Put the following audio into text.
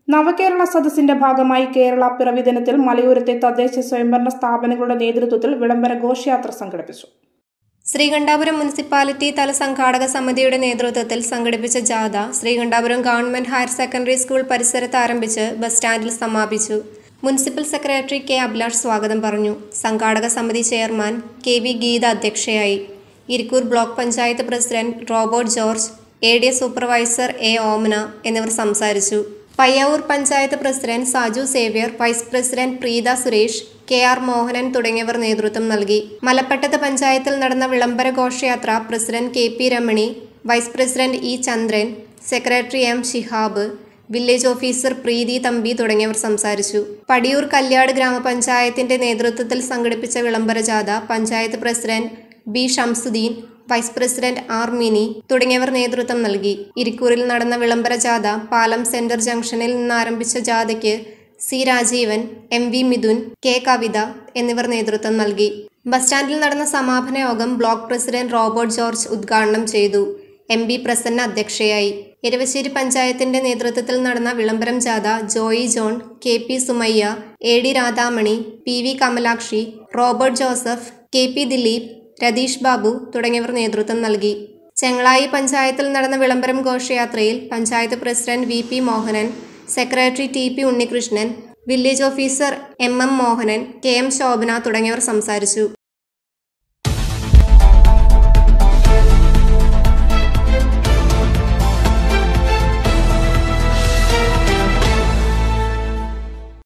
നവകേരള സദസ്സിന്റെ ഭാഗമായി കേരള പിറവി ദിനത്തിൽ മലയോരത്തെ തദ്ദേശ സ്വയംഭരണ സ്ഥാപനങ്ങളുടെ നേതൃത്വത്തിൽ വിളംബര ഘോഷയാത്ര സംഘടിപ്പിച്ചു ശ്രീകണ്ഠാപുരം മുനിസിപ്പാലിറ്റി തല സംഘാടക സമിതിയുടെ നേതൃത്വത്തിൽ സംഘടിപ്പിച്ച ജാഥ Sreekandapuram government higher secondary school പരിസരത്ത് ആരംഭിച്ച് ബസ് സ്റ്റാൻഡിൽ സമാപിച്ചു മുനിസിപ്പൽ സെക്രട്ടറി കെ അഭിലാഷ് സ്വാഗതം പറഞ്ഞു സംഘാടക സമിതി ചെയർമാൻ കെ വി ഗീത അധ്യക്ഷയായി Irikkur block panchayat president Robert George A D S supervisor A Omana എന്നിവർ സംസാരിച്ചു Payyavoor panchayat president Saju Xavier vice president Preetha Suresh K R Mohanan തുടങ്ങിയവർ നേതൃത്വം നൽകി മലപ്പട്ടത്ത് പഞ്ചായത്തിൽ നടന്ന വിളംബര ഘോഷയാത്ര president K P Ramani vice president E Chandran secretary M Shihab village officer Preethi Thampi തുടങ്ങിയവർ സംസാരിച്ചു പടിയൂർ കല്യാട് ഗ്രാമപഞ്ചായത്തിന്റെ നേതൃത്വത്തിൽ സംഘടിപ്പിച്ച വിളംബര ജാഥ panchayat president B Shamsudheen vice president R mini തുടങ്ങിയവർ നേതൃത്വം നൽകി ഇരിക്കൂറിൽ നടന്ന വിളംബര ജാഥ പാലം സെന്റർ ജംഗ്ഷനിൽ നിന്ന് ആരംഭിച്ച ജാഥയ്ക്ക് C Rajeevan M V Mithun K Kavitha എന്നിവർ നേതൃത്വം നൽകി ബസ് സ്റ്റാൻഡിൽ നടന്ന സമാപന യോഗം ബ്ലോക്ക് പ്രസിഡന്റ് റോബർട്ട് ജോർജ് ഉദ്ഘാടനം ചെയ്തു എം ബി പ്രസന്ന അധ്യക്ഷയായി എരവശ്ശേരി പഞ്ചായത്തിന്റെ നേതൃത്വത്തിൽ നടന്ന വിളംബരം ജാഥ Joy John K P Sumayya A D Radhamani P V Kamalakshi Robert Joseph K P Dileep Ratheesh Babu തുടങ്ങിയവർ നേതൃത്വം നൽകി ചെങ്ങളായി പഞ്ചായത്തിൽ നടന്ന വിളംബരം ഘോഷയാത്രയിൽ panchayat president V P Mohanan secretary T P Unnikrishnan village officer M M Mohanan K M Shobhana തുടങ്ങിയവർ സംസാരിച്ചു